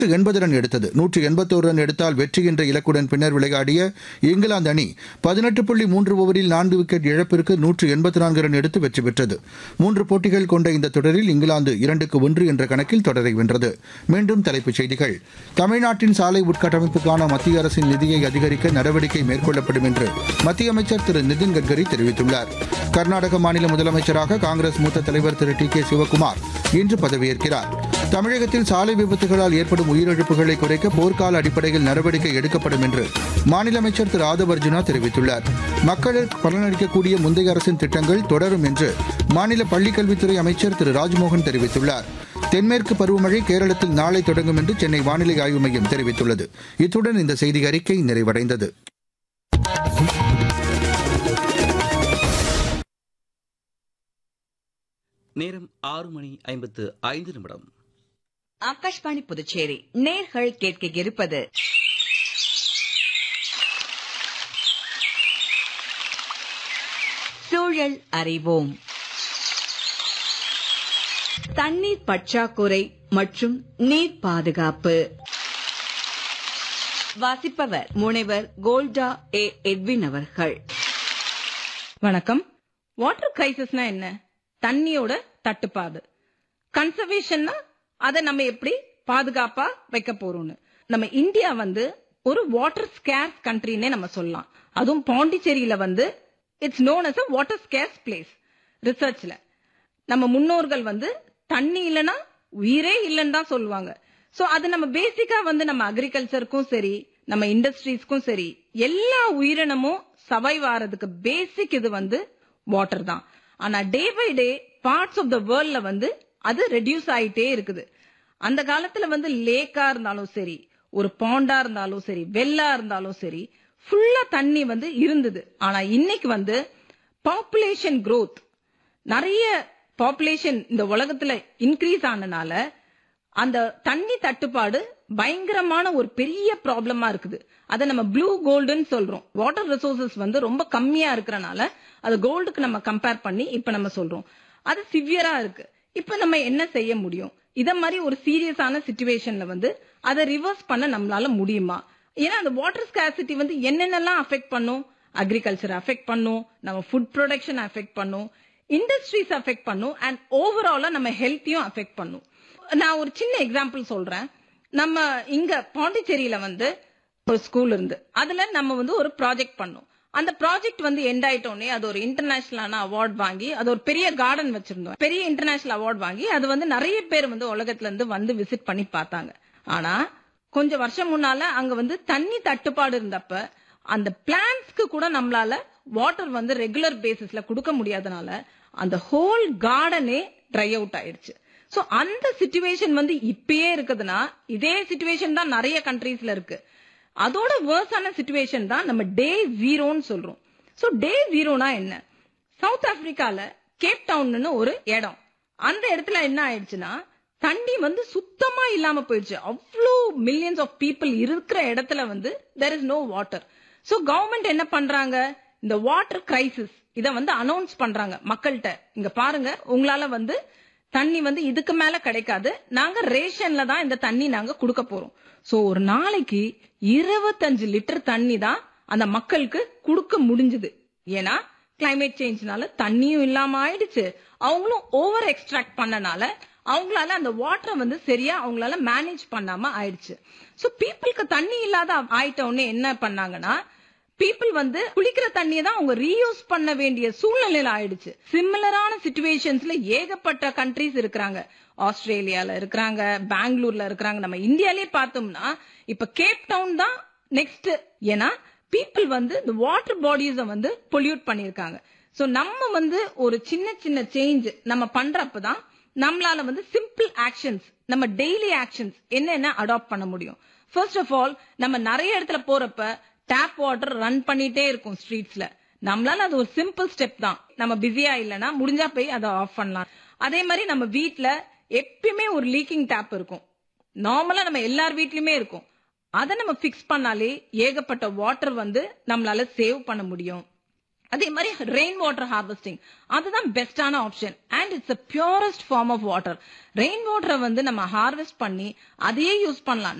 எண்பது ரன் எடுத்தது நூற்று எண்பத்தோரு ரன் எடுத்தால் வெற்றி என்ற இலக்குடன் பின்னர் விளையாடிய இங்கிலாந்து அணி பதினெட்டு புள்ளி மூன்று ஓவரில் நான்கு விக்கெட் இழப்பிற்கு நூற்று எண்பத்தி நான்கு ரன் எடுத்து வெற்றி பெற்றது மூன்று போட்டிகள் கொண்ட இந்த தொடரில் இங்கிலாந்து இரண்டுக்கு ஒன்று என்ற கணக்கில் தொடரை வென்றது மீண்டும் தலைப்புச் செய்திகள் தமிழ்நாட்டின் சாலை உட்கட்டமைப்புக்கான மத்திய அரசின் நிதியை அதிகரிக்க நடவடிக்கை மேற்கொள்ளப்படும் என்று மத்திய அமைச்சர் திரு நிதின் கட்கரி தெரிவித்துள்ளார் கர்நாடக மாநில முதலமைச்சராக காங்கிரஸ் மூத்த தலைவர் திரு டி கே சிவக்குமார் இன்று பதவியேற்கிறார் தமிழகத்தில் சாலை விபத்துகளால் ஏற்படும் உயிரிழப்புகளை குறைக்க போர்க்கால அடிப்படையில் நடவடிக்கை எடுக்கப்படும் என்று மாநில அமைச்சர் திரு ஆதவ் அர்ஜுனா தெரிவித்துள்ளார் மக்களுக்கு பலனளிக்கக்கூடிய முந்தைய அரசின் திட்டங்கள் தொடரும் என்று மாநில பள்ளிக்கல்வித்துறை அமைச்சர் திரு ராஜ்மோகன் தெரிவித்துள்ளார் தென்மேற்கு பருவமழை கேரளத்தில் நாளை தொடங்கும் என்று சென்னை வானிலை ஆய்வு மையம் தெரிவித்துள்ளது இத்துடன் இந்த செய்தி அறிக்கை நிறைவடைந்தது நேரம் ஆறு மணி ஐம்பத்து ஐந்து நிமிடம் ஆகாஷ்வாணி புதுச்சேரி நேர்கள் கேட்க இருப்பது சூழல் அறிவோம் தண்ணீர் பற்றாக்குறை மற்றும் நீர் பாதுகாப்பு வாசிப்பவர் முனைவர் கோல்டா ஏ எட்வின் அவர்கள் வணக்கம் வாட்டர் கிரைசிஸ்னா என்ன தண்ணியோட தட்டுப்பாடு கன்சர்வேஷன்னா அதை நம்ம எப்படி பாதுகாப்பா வைக்க போறோம்னு நம்ம இந்தியா வந்து ஒரு வாட்டர் ஸ்கேர்ஸ் கண்ட்ரினே நம்ம சொல்லலாம் அதுவும் பாண்டிச்சேரியில வந்து it's known as a water scarce place ரிசர்ச்ல நம்ம முன்னோர்கள் வந்து தண்ணி இல்லைன்னா உயிரே இல்லைன்னு தான் சொல்லுவாங்க சோ அது நம்ம பேசிக்கா வந்து நம்ம அக்ரிகல்ச்சருக்கும் சரி நம்ம இண்டஸ்ட்ரீஸ்க்கும் சரி எல்லா உயிரினமும் சர்வைவ் ஆறதுக்கு பேசிக் இது வந்து வாட்டர் தான் ஆனா day by day parts of the வேர்ல்ட்ல வந்து அது ரெடியூஸ் ஆயிட்டே இருக்குது அந்த காலத்துல வந்து லேக்கா இருந்தாலும் சரி ஒரு பாண்டா இருந்தாலும் சரி வெள்ளா இருந்தாலும் சரி ஃபுல்லா தண்ணி வந்து இருந்தது ஆனா இன்னைக்கு வந்து பாப்புலேஷன் growth நிறைய பாப்புலேஷன் இந்த உலகத்துல இன்க்ரீஸ் ஆனனால அந்த தண்ணி தட்டுப்பாடு பயங்கரமான ஒரு பெரிய ப்ராப்ளமா இருக்குது அதை நம்ம ப்ளூ கோல்டுன்னு சொல்றோம் வாட்டர் ரிசோர்சஸ் வந்து ரொம்ப கம்மியா இருக்கறனால அது கோல்டுக்கு நம்ம கம்பேர் பண்ணி இப்ப நம்ம சொல்றோம் அது சிவியரா இருக்கு இப்ப நம்ம என்ன செய்ய முடியும் இத மாதிரி ஒரு சீரியஸான சுச்சுவேஷன்ல வந்து அதை ரிவர்ஸ் பண்ண நம்மளால முடியுமா ஏன்னா அந்த வாட்டர் ஸ்கேசிட்டி வந்து என்னென்னலாம் அஃபெக்ட் பண்ணும் அக்ரிகல்ச்சர் அஃபெக்ட் பண்ணும் நம்ம ஃபுட் ப்ரொடக்ஷன் அஃபெக்ட் பண்ணும் இண்டஸ்ட்ரீஸ் அஃபெக்ட் பண்ணும் அண்ட் ஓவராலா நம்ம ஹெல்த்தையும் அஃபெக்ட் பண்ணும் நான் ஒரு சின்ன எக்ஸாம்பிள் சொல்றேன் நம்ம இங்க பாண்டிச்சேரியில வந்து ஒரு ஸ்கூல் இருந்து அதுல நம்ம வந்து ஒரு ப்ராஜெக்ட் பண்ணோம் அந்த ப்ராஜெக்ட் வந்து எண்ட் ஆயிட்டோடனே அது ஒரு இன்டர்நேஷனலான அவார்ட் வாங்கி அது ஒரு பெரிய கார்டன் வச்சிருந்தோம் பெரிய இன்டர்நேஷனல் அவார்ட் வாங்கி அது வந்து நிறைய பேர் வந்து உலகத்துல இருந்து வந்து விசிட் பண்ணி பார்த்தாங்க ஆனா கொஞ்சம் வருஷம் முன்னால அங்க வந்து தண்ணி தட்டுப்பாடு இருந்தப்ப அந்த பிளான்ஸ்க்கு கூட நம்மளால வாட்டர் வந்து ரெகுலர் பேசிஸ்ல கொடுக்க முடியாதனால அந்த ஹோல் கார்டனே ட்ரை அவுட் ஆயிடுச்சு சோ அந்த சிச்சுவேஷன் வந்து இப்பயே இருக்குதுன்னா இதே சிச்சுவேஷன் தான் நிறைய கண்ட்ரீஸ்ல இருக்கு அதோட வேர்ஸான சிச்சுவேஷன் தான் நம்ம டே ஜீரோன்னு சொல்றோம் சோ டே ஜீரோனா என்ன சவுத் ஆப்பிரிக்கால கேப் டவுன்னு ஒரு இடம் அந்த இடத்துல என்ன ஆயிடுச்சுன்னா தண்ணி வந்து சுத்தமா இல்லாம போயிடுச்சு அவ்வளோ மில்லியன்ஸ் ஆஃப் பீப்புள் இருக்கிற இடத்துல வந்து there is no water so government என்ன பண்றாங்க இந்த வாட்டர் கிரைசிஸ் இத வந்து அனௌன்ஸ் பண்றாங்க மக்கள்கிட்ட இங்க பாருங்க உங்களால வந்து தண்ணி வந்து இதுக்கு மேல கிடைக்காது நாங்க ரேஷன்ல தான் இந்த தண்ணி நாங்க கொடுக்க போறோம் சோ ஒரு நாளைக்கு இருபத்தஞ்சு லிட்டர் தண்ணி தான் அந்த மக்களுக்கு கொடுக்க முடிஞ்சது ஏன்னா கிளைமேட் சேஞ்ச்னால தண்ணியும் இல்லாம ஆயிடுச்சு அவங்களும் ஓவர் எக்ஸ்ட்ராக்ட் பண்ணனால அவங்களால அந்த வாட்டரை வந்து சரியா அவங்களால மேனேஜ் பண்ணாம ஆயிடுச்சு சோ பீப்புளுக்கு தண்ணி இல்லாத ஆயிட்ட உடனே என்ன பண்ணாங்கன்னா பீப்புள் வந்து குளிக்கிற தண்ணியை தான் அவங்க ரீயூஸ் பண்ண வேண்டிய சூழ்நிலையில ஆயிடுச்சு சிமிலரான சிச்சுவேஷன்ஸ்ல ஏகப்பட்ட கண்ட்ரீஸ் இருக்கிறாங்க ஆஸ்திரேலியால இருக்கிறாங்க பெங்களூர்ல இருக்கிறாங்க நம்ம இந்தியாலே பார்த்தோம்னா இப்ப கேப் டவுன் தான் நெக்ஸ்ட் ஏன்னா பீப்புள் வந்து இந்த வாட்டர் பாடிஸ வந்து பொல்யூட் பண்ணிருக்காங்க சோ நம்ம வந்து ஒரு சின்ன சின்ன சேஞ்ச் நம்ம பண்றப்பதான் நம்மளால வந்து சிம்பிள் ஆக்ஷன்ஸ் நம்ம டெய்லி ஆக்ஷன்ஸ் என்னென்ன அடாப்ட் பண்ண முடியும் ஃபர்ஸ்ட் ஆஃப் ஆல் நம்ம நிறைய இடத்துல போறப்ப டேப் வாட்டர் ரன் பண்ணிட்டே இருக்கும் ஸ்ட்ரீட்ஸ்ல நம்மளால அது ஒரு சிம்பிள் ஸ்டெப் தான் நம்ம பிஸியா இல்லனா முடிஞ்சா போய் அதை ஆஃப் பண்ணலாம் அதே மாதிரி நம்ம வீட்ல எப்பயுமே ஒரு லீக்கிங் டேப் இருக்கும் நார்மலா நம்ம எல்லார் வீட்லயுமே இருக்கும் அதை நம்ம ஃபிக்ஸ் பண்ணாலே ஏகப்பட்ட வாட்டர் வந்து நம்மளால சேவ் பண்ண முடியும் அதே மாதிரி ரெயின் வாட்டர் ஹார்வெஸ்டிங் அதுதான் பெஸ்டான option and it's purest form of water rain வாட்டரை வந்து நம்ம ஹார்வெஸ்ட் பண்ணி அதையே யூஸ் பண்ணலாம்